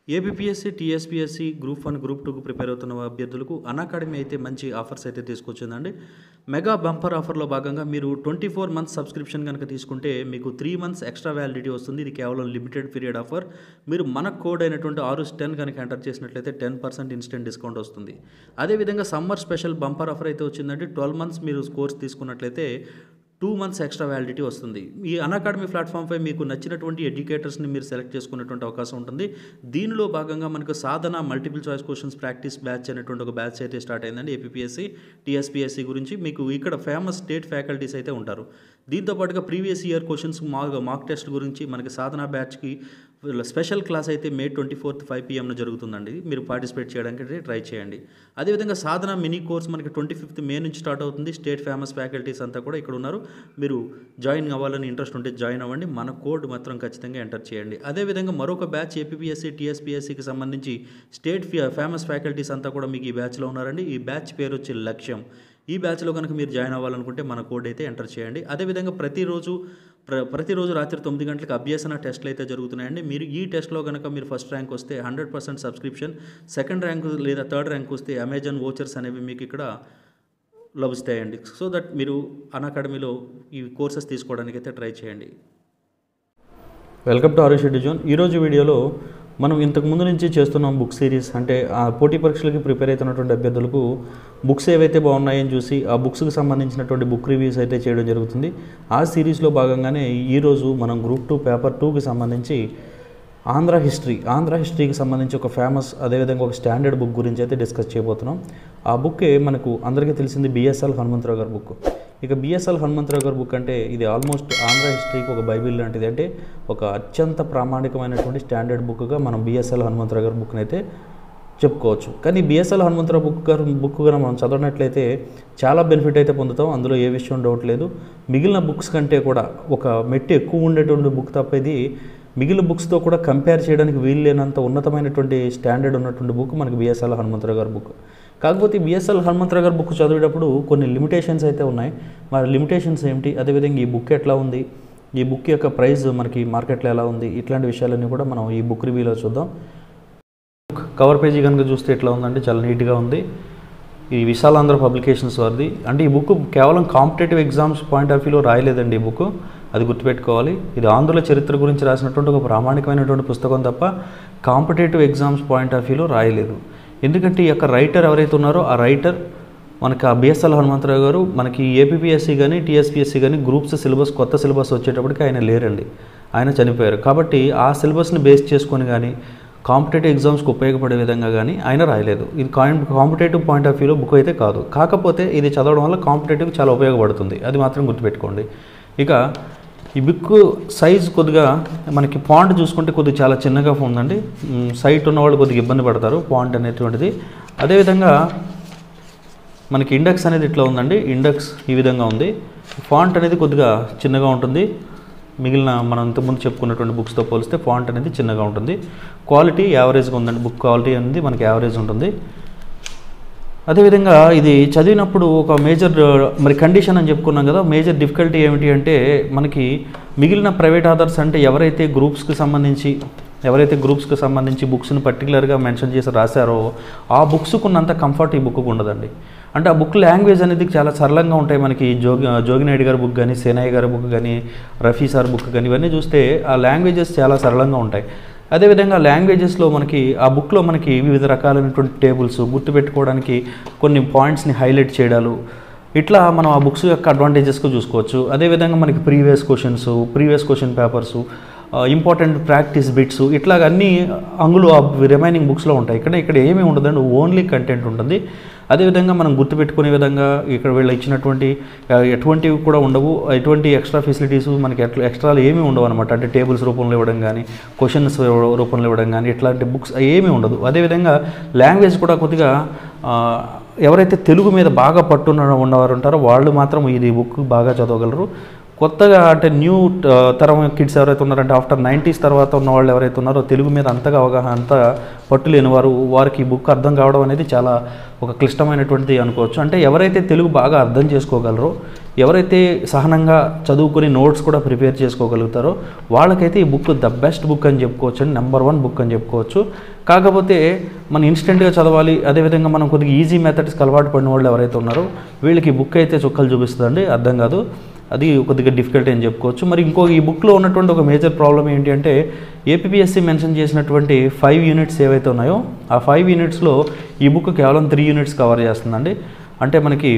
ABPSC TSPSC group one group టూకు prepare అవుతున్న అభ్యర్థులకు అకాడమీ అయితే మంచి ఆఫర్స్ అయితే తీసుకొచ్చిందండి మెగా బంపర్ ఆఫర్లో భాగంగా మీరు ట్వంటీ ఫోర్ మంత్స్ సబ్స్క్రిప్షన్ కనుక తీసుకుంటే మీకు త్రీ మంత్స్ ఎక్స్ట్రా వ్యాలిడిటీ వస్తుంది ఇది కేవలం లిమిటెడ్ పీరియడ్ ఆఫర్ మీరు మన కోడ్ అయినటువంటి ఆరు టెన్ కనుక ఎంటర్ చేసినట్లయితే టెన్ పర్సెంట్ ఇన్స్టెంట్ డిస్కౌంట్ వస్తుంది అదేవిధంగా సమ్మర్ స్పెషల్ బంపర్ ఆఫర్ అయితే వచ్చిందండి ట్వెల్వ్ మంత్స్ మీరు కోర్స్ తీసుకున్నట్లయితే టూ మంత్స్ ఎక్స్ట్రా వ్యాలిడిటీ వస్తుంది ఈ అకాడమీ ప్లాట్ఫామ్పై మీకు నచ్చినటువంటి ఎడ్యుకేటర్స్ని మీరు సెలెక్ట్ చేసుకునేటువంటి అవకాశం ఉంటుంది దీనిలో భాగంగా మనకు Sadhana multiple choice questions practice batch అనేటువంటి ఒక బ్యాచ్ అయితే స్టార్ట్ అయిందండి ఏపీఎస్సి టీఎస్పీఎస్సి గురించి మీకు ఇక్కడ ఫేమస్ స్టేట్ ఫ్యాకల్టీస్ అయితే ఉంటారు దీంతో పాటుగా previous year questions mock mock test గురించి మనకి సాధన బ్యాచ్కి స్పెషల్ క్లాస్ అయితే మే ట్వంటీ ఫోర్త్ ఫైవ్ పిఎంన జరుగుతుందండి మీరు పార్టిసిపేట్ చేయడానికి అయితే ట్రై చేయండి అదేవిధంగా సాధన మినీ కోర్స్ మనకి ట్వంటీ ఫిఫ్త్ మే నుంచి స్టార్ట్ అవుతుంది స్టేట్ ఫేమస్ ఫ్యాకల్టీస్ అంతా కూడా ఇక్కడ ఉన్నారు మీరు జాయిన్ అవ్వాలని ఇంట్రెస్ట్ ఉంటే జాయిన్ అవ్వండి మన కోడ్ మాత్రం ఖచ్చితంగా ఎంటర్ చేయండి అదేవిధంగా మరొక బ్యాచ్ ఏపీఎస్సి టీఎస్పీఎస్సికి సంబంధించి స్టేట్ ఫేమస్ ఫ్యాకల్టీస్ అంతా కూడా మీకు ఈ బ్యాచ్లో ఉన్నారండి ఈ బ్యాచ్ పేరు వచ్చి లక్ష్యం ఈ బ్యాచ్లో కనుక మీరు జాయిన్ అవ్వాలనుకుంటే మన కోడ్ అయితే ఎంటర్ చేయండి అదేవిధంగా ప్రతిరోజు ప్ర ప్రతిరోజు రాత్రి తొమ్మిది గంటలకు అభ్యసన టెస్ట్లు అయితే జరుగుతున్నాయండి మీరు ఈ టెస్ట్లో కనుక మీరు ఫస్ట్ ర్యాంక్ వస్తే hundred percent subscription second rank లేదా థర్డ్ ర్యాంక్ వస్తే అమెజాన్ ఓచర్స్ అనేవి మీకు ఇక్కడ లభిస్తాయండి సో దట్ మీరు అన్ అకాడమీలో ఈ కోర్సెస్ తీసుకోవడానికి అయితే ట్రై చేయండి వెల్కమ్ టు ఆరుష్ జోన్ ఈరోజు వీడియోలో మనం ఇంతకు ముందు నుంచి చేస్తున్నాం బుక్ సిరీస్ అంటే ఆ పోటీ పరీక్షలకి ప్రిపేర్ అవుతున్నటువంటి అభ్యర్థులకు బుక్స్ ఏవైతే బాగున్నాయని చూసి ఆ బుక్స్కి సంబంధించినటువంటి బుక్ రివ్యూస్ అయితే చేయడం జరుగుతుంది ఆ సిరీస్లో భాగంగానే ఈరోజు మనం గ్రూప్ టూ పేపర్ టూకి సంబంధించి ఆంధ్ర హిస్టరీ ఆంధ్ర హిస్టరీకి సంబంధించి ఒక ఫేమస్ అదేవిధంగా ఒక స్టాండర్డ్ బుక్ గురించి అయితే డిస్కస్ చేయబోతున్నాం ఆ బుక్కే మనకు అందరికీ తెలిసింది బిఎస్ఎల్ హనుమంతరావు గారి బుక్ ఇక బిఎస్ఎల్ హనుమంతరావు గారి బుక్ అంటే ఇది ఆల్మోస్ట్ ఆంధ్ర హిస్టరీకి ఒక బైబిల్ లాంటిది అంటే ఒక అత్యంత ప్రామాణికమైనటువంటి స్టాండర్డ్ బుక్గా మనం బిఎస్ఎల్ హనుమంతరావు గారి బుక్ని అయితే చెప్పుకోవచ్చు కానీ బిఎస్ఎల్ హనుమంతరావు బుక్ గారు బుక్ గారు మనం చదవనట్లయితే చాలా బెనిఫిట్ అయితే పొందుతాం అందులో ఏ విషయం డౌట్ లేదు మిగిలిన బుక్స్ కంటే కూడా ఒక మెట్టు ఎక్కువ ఉండేటువంటి బుక్ తప్ప ఇది మిగిలిన బుక్స్తో కూడా కంపేర్ చేయడానికి వీలు లేనంత ఉన్నతమైనటువంటి స్టాండర్డ్ ఉన్నటువంటి బుక్ మనకి బిఎస్ఎల్ హనుమంతరావు గారి బుక్ కాకపోతే బిఎస్ఎల్ హనుమంతరావు గారి బుక్ చదివేటప్పుడు కొన్ని లిమిటేషన్స్ అయితే ఉన్నాయి మరి లిమిటేషన్స్ ఏమిటి అదేవిధంగా ఈ బుక్ ఎట్లా ఉంది ఈ బుక్ యొక్క ప్రైస్ మనకి మార్కెట్లో ఎలా ఉంది ఇట్లాంటి విషయాలన్నీ కూడా మనం ఈ బుక్ రివ్యూలో చూద్దాం కవర్ పేజీ కనుక చూస్తే ఎట్లా ఉందంటే చాలా నీట్గా ఉంది ఈ విశాలాంధ్ర పబ్లికేషన్స్ వారిది అంటే ఈ బుక్ కేవలం కాంపిటేటివ్ ఎగ్జామ్స్ పాయింట్ ఆఫ్ వ్యూలో రాయలేదండి ఈ బుక్ అది గుర్తుపెట్టుకోవాలి ఇది ఆంధ్రుల చరిత్ర గురించి రాసినటువంటి ఒక ప్రామాణికమైనటువంటి పుస్తకం తప్ప కాంపిటేటివ్ ఎగ్జామ్స్ పాయింట్ ఆఫ్ వ్యూలో రాయలేదు ఎందుకంటే ఈ యొక్క రైటర్ ఎవరైతే ఉన్నారో ఆ రైటర్ మనకి ఆ బిఎస్ఎల్ హనుమంతరావు గారు మనకి ఏపీఎస్సి కానీ టీఎస్పీఎస్సి కానీ గ్రూప్స్ సిలబస్ కొత్త సిలబస్ వచ్చేటప్పటికి ఆయన లేరండి ఆయన చనిపోయారు కాబట్టి ఆ సిలబస్ని బేస్ చేసుకొని కానీ కాంపిటేటివ్ ఎగ్జామ్స్కి ఉపయోగపడే విధంగా కానీ ఆయన రాయలేదు ఇది కాంపిటేటివ్ పాయింట్ ఆఫ్ వ్యూలో బుక్ అయితే కాదు కాకపోతే ఇది చదవడం వల్ల కాంపిటేటివ్ చాలా ఉపయోగపడుతుంది అది మాత్రం గుర్తుపెట్టుకోండి ఇక ఈ బుక్ సైజ్ కొద్దిగా మనకి పాంట్ చూసుకుంటే కొద్దిగా చాలా చిన్నగా ఉందండి సైట్ ఉన్నవాళ్ళు కొద్దిగా ఇబ్బంది పడతారు పాంట్ అనేటువంటిది అదేవిధంగా మనకి ఇండెక్స్ అనేది ఇట్లా ఉందండి ఇండెక్స్ ఈ విధంగా ఉంది ఫాంట్ అనేది కొద్దిగా చిన్నగా ఉంటుంది మిగిలిన మనం ఇంతకుముందు చెప్పుకున్నటువంటి బుక్స్తో పోలిస్తే ఫాంట్ అనేది చిన్నగా ఉంటుంది క్వాలిటీ యావరేజ్గా ఉందండి బుక్ క్వాలిటీ అనేది మనకి యావరేజ్ ఉంటుంది అదేవిధంగా ఇది చదివినప్పుడు ఒక మేజర్ మరి కండిషన్ అని చెప్పుకున్నాం కదా మేజర్ డిఫికల్టీ ఏమిటి అంటే మనకి మిగిలిన ప్రైవేట్ ఆథర్స్ అంటే ఎవరైతే గ్రూప్స్కి సంబంధించి ఎవరైతే గ్రూప్స్కి సంబంధించి బుక్స్ని పర్టికులర్గా మెన్షన్ చేసి రాశారో ఆ బుక్స్కు ఉన్నంత కంఫర్ట్ ఈ బుక్కు ఉండదండి అంటే ఆ బుక్ లాంగ్వేజ్ అనేది చాలా సరళంగా ఉంటాయి మనకి జోగి జోగినాయుడు గారి బుక్ కానీ సేనయ్య గారి బుక్ కానీ రఫీ సార్ బుక్ కానీ ఇవన్నీ చూస్తే ఆ లాంగ్వేజెస్ చాలా సరళంగా ఉంటాయి అదేవిధంగా లాంగ్వేజెస్లో మనకి ఆ బుక్లో మనకి వివిధ రకాలైనటువంటి టేబుల్స్ గుర్తుపెట్టుకోవడానికి కొన్ని పాయింట్స్ని హైలైట్ చేయడాలు ఇట్లా మనం ఆ బుక్స్ యొక్క అడ్వాంటేజెస్గా చూసుకోవచ్చు అదేవిధంగా మనకి previous questions previous question papers important practice bits ఇట్లాగ అన్ని అంగులు ఆ రిమైనింగ్ బుక్స్లో ఉంటాయి ఇక్కడ ఇక్కడ ఏమీ ఉండదండి ఓన్లీ కంటెంట్ ఉంటుంది అదేవిధంగా మనం గుర్తుపెట్టుకునే విధంగా ఇక్కడ వీళ్ళు ఇచ్చినటువంటి ఎటువంటివి కూడా ఉండవు ఎటువంటి ఎక్స్ట్రా ఫెసిలిటీస్ మనకి ఎట్లా ఎక్స్ట్రాలు ఏమీ ఉండవు అనమాట అంటే టేబుల్స్ రూపంలో ఇవ్వడం కానీ క్వశ్చన్స్ రూపంలో ఇవ్వడం కానీ ఇట్లాంటి బుక్స్ ఏమీ ఉండదు అదేవిధంగా లాంగ్వేజ్ కూడా కొద్దిగా ఎవరైతే తెలుగు మీద బాగా పట్టున్న ఉన్నవారు ఉంటారో వాళ్ళు మాత్రం ఇది బుక్ బాగా చదవగలరు కొత్తగా అంటే న్యూ తరం కిడ్స్ ఎవరైతే ఉన్నారంటే ఆఫ్టర్ నైంటీస్ తర్వాత ఉన్న వాళ్ళు ఎవరైతే ఉన్నారో తెలుగు మీద అంతగా అవగాహన అంత పట్టు లేని వారు వారికి ఈ బుక్ అర్థం కావడం అనేది చాలా ఒక క్లిష్టమైనటువంటిది అనుకోవచ్చు అంటే ఎవరైతే తెలుగు బాగా అర్థం చేసుకోగలరో ఎవరైతే సహనంగా చదువుకుని నోట్స్ కూడా ప్రిపేర్ చేసుకోగలుగుతారో వాళ్ళకైతే ఈ బుక్ ద బెస్ట్ బుక్ అని చెప్పుకోవచ్చు అండి నెంబర్ వన్ బుక్ అని చెప్పుకోవచ్చు కాకపోతే మనం ఇన్స్టెంట్గా చదవాలి అదేవిధంగా మనం కొద్దిగా ఈజీ మెథడ్స్కి అలవాటు పడిన వాళ్ళు ఎవరైతే ఉన్నారో వీళ్ళకి ఈ బుక్ అయితే చుక్కలు చూపిస్తుందండి అర్థం కాదు అది కొద్దిగా డిఫికల్ట్ అని చెప్పుకోవచ్చు మరి ఇంకో ఈ బుక్లో ఉన్నటువంటి ఒక మేజర్ ప్రాబ్లం ఏంటి అంటే ఏపీఎస్సి మెన్షన్ చేసినటువంటి ఫైవ్ యూనిట్స్ ఏవైతే ఉన్నాయో ఆ ఫైవ్ యూనిట్స్లో ఈ బుక్ కేవలం త్రీ యూనిట్స్ కవర్ చేస్తుందండి అంటే మనకి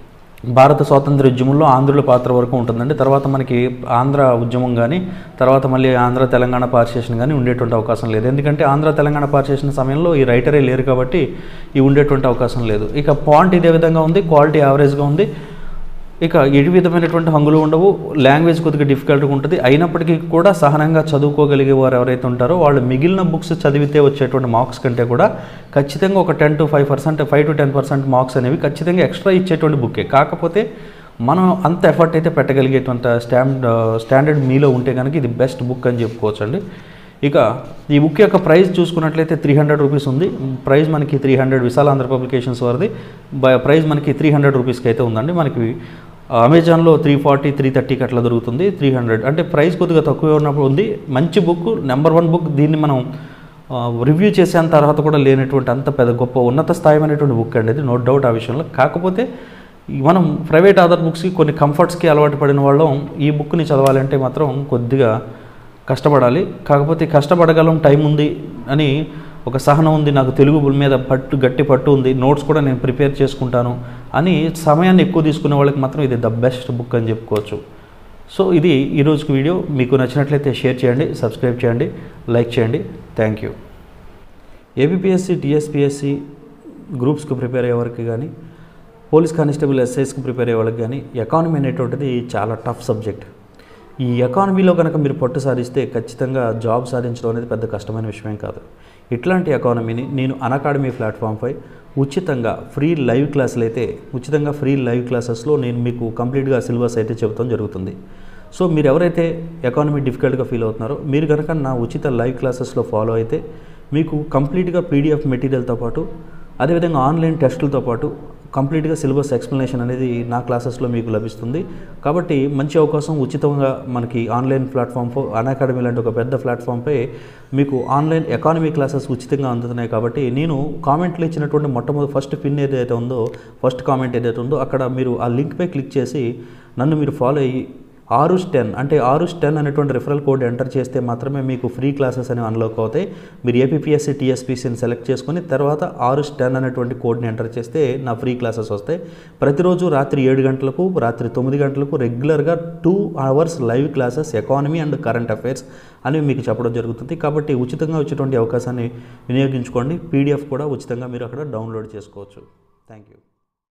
భారత స్వాతంత్ర ఉద్యమంలో ఆంధ్రుల పాత్ర వరకు ఉంటుందండి తర్వాత మనకి ఆంధ్ర ఉద్యమం కానీ తర్వాత మళ్ళీ ఆంధ్ర తెలంగాణ పార్సేషన్ కానీ ఉండేటువంటి అవకాశం లేదు ఎందుకంటే ఆంధ్ర తెలంగాణ పార్సేషన్ సమయంలో ఈ రైటరే లేరు కాబట్టి ఈ ఉండేటువంటి అవకాశం లేదు ఇక పాయింట్ ఇదే విధంగా ఉంది క్వాలిటీ యావరేజ్గా ఉంది ఇక ఎటు విధమైనటువంటి హంగులు ఉండవు లాంగ్వేజ్ కొద్దిగా డిఫికల్ట్గా ఉంటుంది అయినప్పటికీ కూడా సహనంగా చదువుకోగలిగే వారు ఎవరైతే ఉంటారో వాళ్ళు మిగిలిన బుక్స్ చదివితే వచ్చేటువంటి మార్క్స్ కంటే కూడా ఖచ్చితంగా ఒక ten to five percent five to ten percent marks అనేవి ఖచ్చితంగా ఎక్స్ట్రా ఇచ్చేటువంటి బుక్కే కాకపోతే మనం అంత ఎఫర్ట్ అయితే పెట్టగలిగేటువంటి స్టాండ్ స్టాండర్డ్ మీలో ఉంటే కనుక ఇది బెస్ట్ బుక్ అని చెప్పుకోవచ్చు అండి ఇక ఈ బుక్ యొక్క ప్రైస్ చూసుకున్నట్లయితే త్రీ హండ్రెడ్ రూపీస్ ఉంది ప్రైస్ మనకి three hundred Visala Andhra publications వారిది బ- ప్రైస్ మనకి త్రీ హండ్రెడ్ రూపీస్కి అయితే ఉందండి మనకి అమెజాన్లో త్రీ ఫార్టీ త్రీ థర్టీకి అట్లా దొరుకుతుంది త్రీ హండ్రెడ్ అంటే ప్రైస్ కొద్దిగా తక్కువ ఉన్నప్పుడు ఉంది మంచి బుక్ నెంబర్ వన్ బుక్ దీన్ని మనం రివ్యూ చేసేంత అర్హత కూడా లేనటువంటి అంత పెద్ద గొప్ప ఉన్నత స్థాయిమైనటువంటి బుక్ అండి ఇది నో డౌట్ ఆ విషయంలో కాకపోతే ఈ మనం ప్రైవేట్ ఆధార్ బుక్స్కి కొన్ని కంఫర్ట్స్కి అలవాటు పడిన వాళ్ళం ఈ బుక్ని చదవాలంటే మాత్రం కొద్దిగా కష్టపడాలి కాకపోతే కష్టపడగలం టైం ఉంది అని ఒక సహనం ఉంది నాకు తెలుగు మీద పట్టు గట్టి పట్టు ఉంది నోట్స్ కూడా నేను ప్రిపేర్ చేసుకుంటాను అని సమయాన్ని ఎక్కువ తీసుకునే వాళ్ళకి మాత్రం ఇది ద బెస్ట్ బుక్ అని చెప్పుకోవచ్చు సో ఇది ఈరోజుకి వీడియో మీకు నచ్చినట్లయితే షేర్ చేయండి సబ్స్క్రైబ్ చేయండి లైక్ చేయండి థ్యాంక్ యూ ఏబిపిఎస్సి టీఎస్పిఎస్సి గ్రూప్స్కి ప్రిపేర్ అయ్యే వారికి కానీ పోలీస్ కానిస్టేబుల్ ఎస్ఐస్కి ప్రిపేర్ అయ్యే వాళ్ళకి కానీ ఎకానమీ అనేటువంటిది చాలా టఫ్ సబ్జెక్ట్ ఈ ఎకానమీలో కనుక మీరు పట్టు సాధిస్తే ఖచ్చితంగా జాబ్ సాధించడం అనేది పెద్ద కష్టమైన విషయం కాదు ఇట్లాంటి ఎకానమీని నేను అకాడమీ ప్లాట్ఫామ్పై ఉచితంగా ఫ్రీ లైవ్ క్లాసులు అయితే ఉచితంగా ఫ్రీ లైవ్ క్లాసెస్లో నేను మీకు కంప్లీట్గా సిలబస్ అయితే చెబుతాం జరుగుతుంది సో మీరు ఎవరైతే ఎకానమీ డిఫికల్ట్గా ఫీల్ అవుతున్నారో మీరు కనుక నా ఉచిత లైవ్ క్లాసెస్లో ఫాలో అయితే మీకు కంప్లీట్గా పీడిఎఫ్ మెటీరియల్తో పాటు అదేవిధంగా ఆన్లైన్ టెస్టులతో పాటు కంప్లీట్గా సిలబస్ ఎక్స్ప్లెనేషన్ అనేది నా క్లాసెస్లో మీకు లభిస్తుంది కాబట్టి మంచి అవకాశం ఉచితంగా మనకి ఆన్లైన్ ప్లాట్ఫామ్ అకాడమీ లాంటి ఒక పెద్ద ప్లాట్ఫామ్పై మీకు ఆన్లైన్ ఎకానమీ క్లాసెస్ ఉచితంగా అందుతున్నాయి కాబట్టి నేను కామెంట్లు ఇచ్చినటువంటి మొట్టమొదటి ఫస్ట్ పిన్ ఏదైతే ఉందో ఫస్ట్ కామెంట్ ఏదైతే ఉందో అక్కడ మీరు ఆ లింక్పై క్లిక్ చేసి నన్ను మీరు ఫాలో అయ్యి ఆరు టెన్ అంటే ఆరు టెన్ అనేటువంటి రిఫరల్ కోడ్ ఎంటర్ చేస్తే మాత్రమే మీకు ఫ్రీ క్లాసెస్ అనేవి అన్లాక్ అవుతాయి మీరు ఏపీఎస్సి టీఎస్పీసీని సెలెక్ట్ చేసుకొని తర్వాత ఆరు టెన్ అనేటువంటి కోడ్ని ఎంటర్ చేస్తే నా ఫ్రీ క్లాసెస్ వస్తాయి ప్రతిరోజు రాత్రి ఏడు గంటలకు రాత్రి తొమ్మిది గంటలకు రెగ్యులర్గా two hours live classes economy and current affairs అనేవి మీకు చెప్పడం జరుగుతుంది కాబట్టి ఉచితంగా వచ్చేటువంటి అవకాశాన్ని వినియోగించుకోండి పీడిఎఫ్ కూడా ఉచితంగా మీరు అక్కడ డౌన్లోడ్ చేసుకోవచ్చు థ్యాంక్ యూ